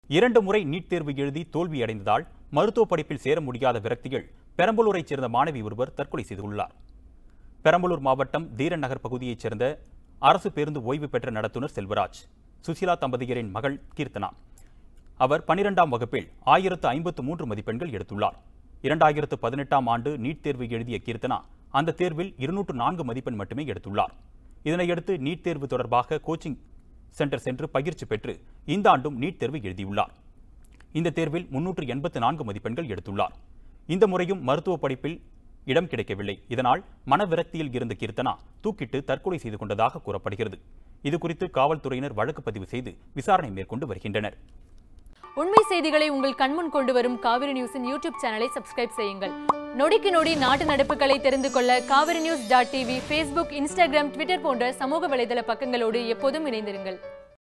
இரண்டு முறை நீட் தேர்வு எழுதி தோல்வியடைந்ததால் மருத்துவ படிப்பில் சேர முடியாத விரக்தியில் பெரம்பலூரைச் சேர்ந்த மாணவி ஒருவர் தற்கொலை செய்து கொண்டுள்ளார் பெரம்பலூர் மாவட்டம் தீரன் நகர் பகுதியைச் சேர்ந்த அரசு பேருந்து ஓய்வு பெற்ற நடத்துனர் செல்வராஜ் சுசிலா தம்பதியரின் மகள் கீர்த்தனா அவர் பனிரெண்டாம் வகுப்பில் ஆயிரத்து ஐம்பத்து மூன்று மதிப்பெண்கள் எடுத்துள்ளார் இரண்டாயிரத்து பதினெட்டாம் ஆண்டு நீட் தேர்வு எழுதிய கீர்த்தனா அந்த தேர்வில் இருநூற்று நான்கு மதிப்பெண் மட்டுமே எடுத்துள்ளார் இதனையடுத்து நீட் தேர்வு தொடர்பாக கோச்சிங் சென்டர் சென்று பயிற்சி பெற்று இந்த ஆண்டும் நீட் தேர்வு எழுதியுள்ளார் இந்த தேர்வில் முன்னூற்று எண்பத்து நான்கு மதிப்பெண்கள் எடுத்துள்ளார் இந்த முறையும் மருத்துவ படிப்பில் இடம் கிடைக்கவில்லை இதனால் மனவிரக்தியில் இருந்த கீர்த்தனா தூக்கிட்டு தற்கொலை செய்து கொண்டதாக கூறப்படுகிறது இதுகுறித்து காவல்துறையினர் வழக்கு பதிவு செய்து விசாரணை மேற்கொண்டு வருகின்றனர் உண்மை செய்திகளை உங்கள் கண்முன் கொண்டு வரும் காவிரி நியூஸின் யூடியூப் சேனலை சப்ஸ்கிரைப் செய்யுங்கள் நொடிக்கு நொடி நாட்டு நடப்புகளை தெரிந்து கொள்ள Kaveri news dot TV Facebook Instagram Twitter போன்ற சமூக வலைதள பக்கங்களோடு எப்போதும் இணைந்திருங்கள்